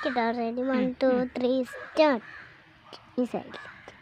Get out ready. One, two, three, start. ഈ സൈഡിൽ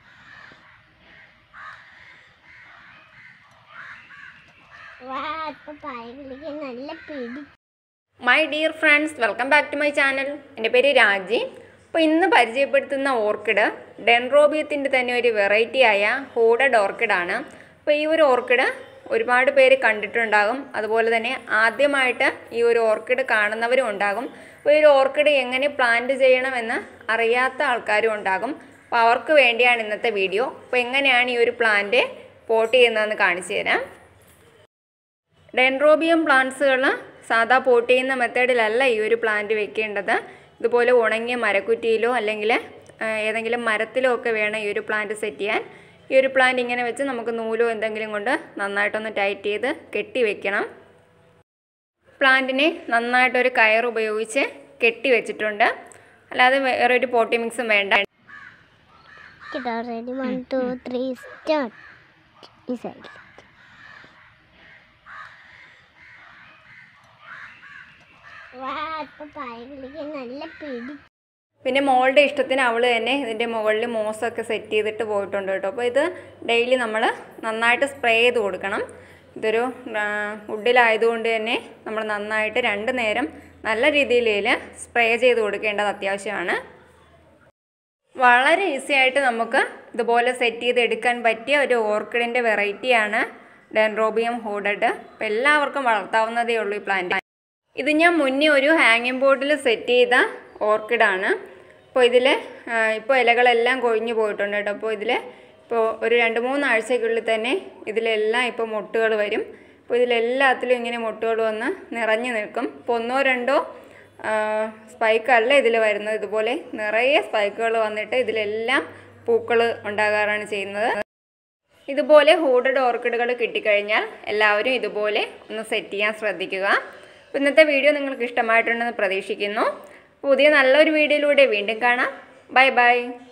ഇപ്പൊ പായകളിലേക്ക് നല്ല പിടി my dear friends welcome back to my channel എൻ്റെ പേര് രാജി അപ്പോൾ ഇന്ന് പരിചയപ്പെടുത്തുന്ന ഓർക്കിഡ് ഡെൻറോബിയത്തിൻ്റെ തന്നെ ഒരു വെറൈറ്റി ആയ ഹൂഡഡ് ഓർക്കിഡാണ് അപ്പോൾ ഈ ഒരു ഓർക്കിഡ് ഒരുപാട് പേര് കണ്ടിട്ടുണ്ടാകും അതുപോലെ തന്നെ ആദ്യമായിട്ട് ഈ ഒരു ഓർക്കിഡ് കാണുന്നവരും ഉണ്ടാകും അപ്പോൾ ഈ ഒരു ഓർക്കിഡ് എങ്ങനെ പ്ലാന്റ് ചെയ്യണമെന്ന് അറിയാത്ത ആൾക്കാരും ഉണ്ടാകും അപ്പോൾ അവർക്ക് വേണ്ടിയാണ് ഇന്നത്തെ വീഡിയോ അപ്പോൾ എങ്ങനെയാണ് ഈ ഒരു പ്ലാന്റ് പോട്ട് ചെയ്യുന്നതെന്ന് കാണിച്ചു തരാം ഡെൻറോബിയം പ്ലാന്റ്സുകൾ സാധാ പോട്ട് ചെയ്യുന്ന മെത്തേഡിലല്ല ഈ ഒരു പ്ലാന്റ് വെക്കേണ്ടത് ഇതുപോലെ ഉണങ്ങിയ മരക്കുറ്റിയിലോ അല്ലെങ്കിൽ ആ, ഏതെങ്കിലും മരത്തിലോ ഒക്കെ വേണം ഈ ഒരു പ്ലാന്റ് സെറ്റ് ചെയ്യാൻ ഈ ഒരു പ്ലാന്റ് ഇങ്ങനെ വെച്ച് നമുക്ക് നൂലോ എന്തെങ്കിലും കൊണ്ട് നന്നായിട്ടൊന്ന് ടൈറ്റ് ചെയ്ത് കെട്ടി വെക്കണം പ്ലാന്റിനെ നന്നായിട്ടൊരു കയർ ഉപയോഗിച്ച് കെട്ടി വെച്ചിട്ടുണ്ട് അല്ലാതെ വേറെ ഒരു പോട്ടി മിക്സും വേണ്ട Get out ready. One, two, three, start. ഈ സൈഡിൽ ഇപ്പൊ പായകളിലേക്ക് നല്ല പിടി പിന്നെ മോളുടെ ഇഷ്ടത്തിന് അവൾ തന്നെ ഇതിൻ്റെ മുകളിൽ മോസൊക്കെ സെറ്റ് ചെയ്തിട്ട് പോയിട്ടുണ്ട് കേട്ടോ അപ്പോൾ ഇത് ഡെയിലി നമ്മൾ നന്നായിട്ട് സ്പ്രേ ചെയ്ത് കൊടുക്കണം ഇതൊരു വുഡിലായതുകൊണ്ട് തന്നെ നമ്മൾ നന്നായിട്ട് രണ്ട് നേരം നല്ല രീതിയിൽ സ്പ്രേ ചെയ്ത് കൊടുക്കേണ്ടത് അത്യാവശ്യമാണ് വളരെ ഈസി ആയിട്ട് നമുക്ക് ഇതുപോലെ സെറ്റ് ചെയ്ത് എടുക്കാൻ പറ്റിയ ഒരു ഓർക്കിഡിൻ്റെ വെറൈറ്റിയാണ് ഡെൻറോബിയം ഹൂഡഡ് അപ്പോൾ എല്ലാവർക്കും വളർത്താവുന്നതേ ഉള്ളൂ ഈ പ്ലാന്റ് ഇത് ഞാൻ മുന്നേ ഒരു ഹാങ്ങിങ് ബോർഡിൽ സെറ്റ് ചെയ്ത ഓർക്കിഡാണ് അപ്പോൾ ഇതിൽ ഇപ്പോൾ ഇലകളെല്ലാം കൊഴിഞ്ഞു പോയിട്ടുണ്ട് കേട്ടോ അപ്പോൾ ഇതിൽ ഇപ്പോൾ ഒരു രണ്ട് മൂന്ന് ആഴ്ചയ്ക്കുള്ളിൽ തന്നെ ഇതിലെല്ലാം ഇപ്പോൾ മുട്ടുകൾ വരും അപ്പോൾ ഇതിലെല്ലാത്തിലും ഇങ്ങനെ മുട്ടുകൾ വന്ന് നിറഞ്ഞു നിൽക്കും ഇപ്പോൾ ഒന്നോ രണ്ടോ സ്പൈക്കല്ല ഇതിൽ വരുന്നത് ഇതുപോലെ നിറയെ സ്പൈക്കുകൾ വന്നിട്ട് ഇതിലെല്ലാം പൂക്കൾ ഉണ്ടാകാറാണ് ചെയ്യുന്നത് ഇതുപോലെ ഹൂഡഡ് ഓർക്കിഡുകൾ കിട്ടിക്കഴിഞ്ഞാൽ എല്ലാവരും ഇതുപോലെ ഒന്ന് സെറ്റ് ചെയ്യാൻ ശ്രദ്ധിക്കുക അപ്പോൾ ഇന്നത്തെ വീഡിയോ നിങ്ങൾക്ക് ഇഷ്ടമായിട്ടുണ്ടെന്ന് പ്രതീക്ഷിക്കുന്നു പുതിയ നല്ലൊരു വീഡിയോയിലൂടെ വീണ്ടും കാണാം ബൈ ബൈ